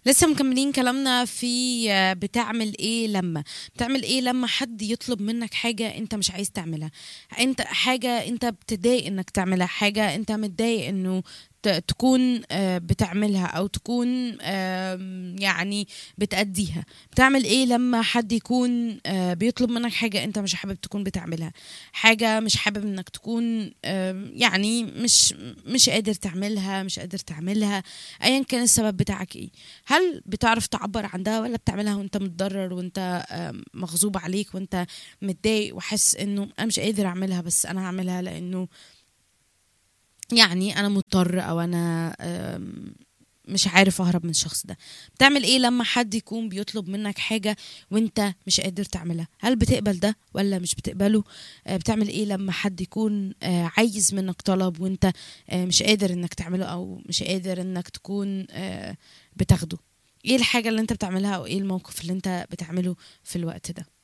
لسه مكملين كلامنا في آه، بتعمل ايه لما بتعمل ايه لما حد يطلب منك حاجة انت مش عايز تعملها انت حاجة انت بتضايق انك تعملها حاجة انت متضايق انه ت- تكون آه، بتعملها او تكون آم، يعني بتأديها بتعمل ايه لما حد يكون آه، بيطلب منك حاجة انت مش حابب تكون بتعملها حاجة مش حابب انك تكون آم، يعني مش مش قادر تعملها مش قادر تعملها ايا كان السبب بتاعك ايه هل بتعرف تعبر عن ده ولا بتعملها وانت متضرر وانت آم، مغصوب عليك وانت متضايق وحاسس انه انا مش قادر اعملها بس انا هعملها لانه يعني انا مضطر او انا آم، مش عارف اهرب من الشخص ده بتعمل ايه لما حد يكون بيطلب منك حاجة وانت مش قادر تعملها هل بتقبل ده ولا مش بتقبله آه، بتعمل ايه لما حد يكون آه، عايز منك طلب وانت آه، مش قادر انك تعمله او مش قادر انك تكون آه، بتاخده ايه الحاجة اللي انت بتعملها او ايه الموقف اللي انت بتعمله في الوقت ده